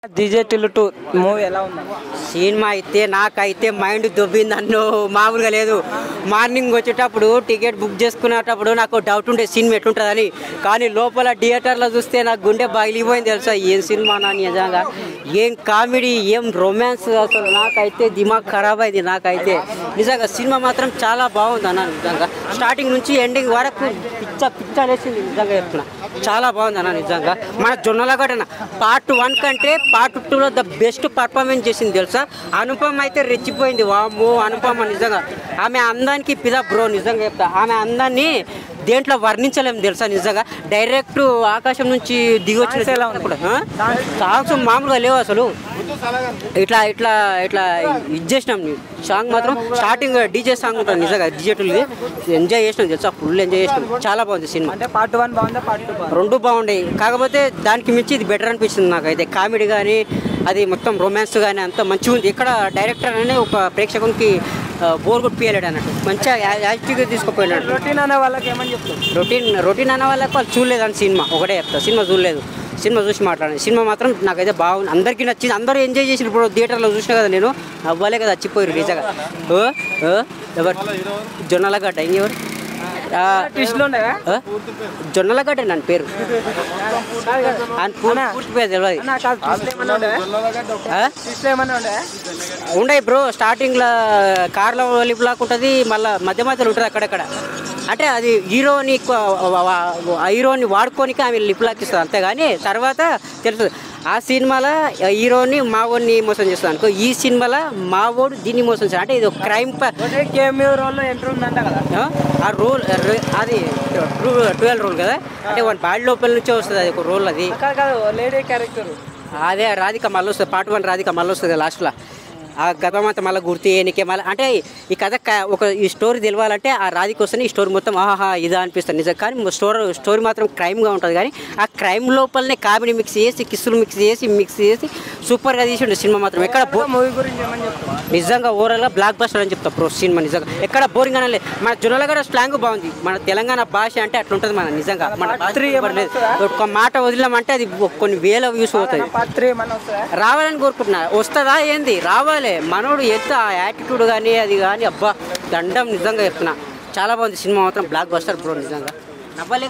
DJ Tillu two movie ఎలా ఉంది cinema అయితే నాకైతే మైండ్ దొబ్బింది అన్నో మామూలుగా లేదు మార్నింగ్ వచ్చేటప్పుడు టికెట్ బుక్ చేసుకునేటప్పుడు నాకు డౌట్ ఉండే సినిమా ఎట్లుంటుందని కానీ లోపల థియేటర్లో చూస్తే నాకు గుండె బగిలిపోయింది తెలుసా ఏం సినిమా నా నిజంగా ఏం కామెడీ ఏం రొమాన్స్ అసలు నాకైతే దిమాగ్ ఖరాబ్ అయింది నాకైతే నిజంగా సినిమా మాత్రం చాలా బాగుంది అన్న నిజంగా స్టార్టింగ్ నుంచి ఎండింగ్ వరకు పిచ్చ పిచ్చ అనేసింది నిజంగా చెప్తున్నా చాలా బాగుంది అన్న నిజంగా మన జొన్నలగడ్డ పార్ట్ వన్ కంటే పార్ట్ టూలో ద బెస్ట్ పర్ఫార్మెన్స్ చేసింది తెలుసా అనుపమ అయితే రెచ్చిపోయింది వామ్మో అనుపమ నిజంగా ఆమె అందానికి పిదా బ్రో నిజంగా చెప్తా ఆమె అందాన్ని దేంట్లో వర్ణించలేము తెలుసా నిజంగా డైరెక్ట్ ఆకాశం నుంచి దిగొచ్చిన ఎలా ఉంది సాంగ్స్ మామూలుగా లేవు అసలు ఇట్లా ఇట్లా ఇట్లా ఇది చేసినాం సాంగ్ మాత్రం స్టార్టింగ్ డీజే సాంగ్ ఉంటుంది నిజంగా డీజే టూది ఎంజాయ్ చేసినాం తెలుసా ఫుల్ ఎంజాయ్ చేసినాం చాలా బాగుంది సినిమా అంటే పార్ట్ వన్ బాగుందా పార్ట్ టూ బాగుందా రెండు బాగుండే కాకపోతే దానికి మించి ఇది బెటర్ అనిపిస్తుంది నాకైతే కామెడీ కానీ అది మొత్తం రొమాన్స్ కానీ అంత మంచిగా ఉంది ఇక్కడ డైరెక్టర్ అనే ఒక ప్రేక్షకునికి బోర్ కొట్టిపోయలేడు అన్నట్టు మంచిగా యాక్టివ్గా తీసుకుపోయినాడు రొటీన్ అనే వాళ్ళకి ఏమని చెప్తారు రొటీన్ రొటీన్ అన్న వాళ్ళకి వాళ్ళు చూడలేదని సినిమా ఒకటే చెప్తా సినిమా చూడలేదు సినిమా చూసి మాట్లాడాను సినిమా మాత్రం నాకైతే బాగుంది అందరికీ నచ్చింది అందరూ ఎంజాయ్ చేసిన ఇప్పుడు థియేటర్లో చూసినా కదా నేను అవ్వాలే కదా చచ్చిపోయారు నిజంగా ఓ ఓ, ఎవరు జొన్నలగడ్డ ఇంకెవరు ఆ, ట్విస్ట్లు ఉండగా ఆ? జొన్నలగడ్డ నన్ను పేరు ఆయన పూర్తి పూర్తి పేరు తెలియదు నాకు ట్విస్ట్ ఏమన్నా ఉండగా ఆ? ట్విస్ట్ ఏమన్నా ఉండగా ఉండయి బ్రో స్టార్టింగ్లో కార్లో లిప్ లాక్ ఉంటుంది మళ్ళీ మధ్య మధ్యలో ఉంటుంది అక్కడక్కడ అంటే అది హీరోని కొ- వ- వ- హీరోని వాడుకోనికి ఆమె లిప్ లాక్ ఇస్తుంది అంతేగాని తర్వాత తెలుస్తుంది ఆ సినిమాలో హీరోని మావోడిని మోసం చేస్తుంది అనుకో ఈ సినిమాలో మావోడు దీన్ని మోసం చేస్తాడు అంటే ఇది ఒక క్రైమ్ కేమియో రోల్లో ఎంట్రీ ఉందంట కదా ఆ రోల్ అది ట్వెల్వ్ రోల్ కదా అంటే వన్ బాడీ లోపల నుంచే వస్తుంది అది ఒక రోల్ అది కాదు కాదు లేడీ క్యారెక్టర్ అదే రాధిక మళ్ళీ వస్తుంది పార్ట్ వన్ రాధిక మళ్ళీ వస్తుంది లాస్ట్లో ఆ గతం అంతా మళ్ళీ గుర్తు చేయనికే మళ్ళీ అంటే ఈ కథ క- ఒక ఈ స్టోరీ తెలియాలంటే ఆ రాధిక వస్తేనే ఈ స్టోరీ మొత్తం ఆహా ఇదా అనిపిస్తుంది నిజం కానీ స్టోరీ స్టోరీ మాత్రం క్రైమ్గా ఉంటుంది కానీ ఆ క్రైమ్ లోపలనే కామెడీ మిక్స్ చేసి కిస్సులు మిక్స్ చేసి మిక్స్ చేసి సూపర్గా తీసిండు సినిమా మాత్రం ఎక్కడ బో మూవీ గురించి ఏమని చెప్తారు నిజంగా ఓవరాల్గా బ్లాక్ బస్టర్ అని చెప్తా ప్రో సినిమా నిజంగా ఎక్కడ బోరింగ్ అనలే మన జొన్నలగడ స్లాంగ్ బాగుంది మన తెలంగాణ భాష అంటే అట్లుంటుంది మన నిజంగా మన భాష three ఏమన్నా పర్లేదు. ఒక మాట వదిలామంటే అది కొన్ని వేల వ్యూస్ అవుతుంది పార్ట్ త్రీ ఏమన్నా వస్తుందా రావాలని కోరుకుంటున్నా వస్తుందా ఏంది రావాలి మనోడు ఎంత ఆ యాటిట్యూడ్ కానీ అది కానీ అబ్బా దండం నిజంగా చెప్తున్నా చాలా బాగుంది సినిమా మాత్రం బ్లాక్ బస్టర్ బ్రో నిజంగా నవ్వలే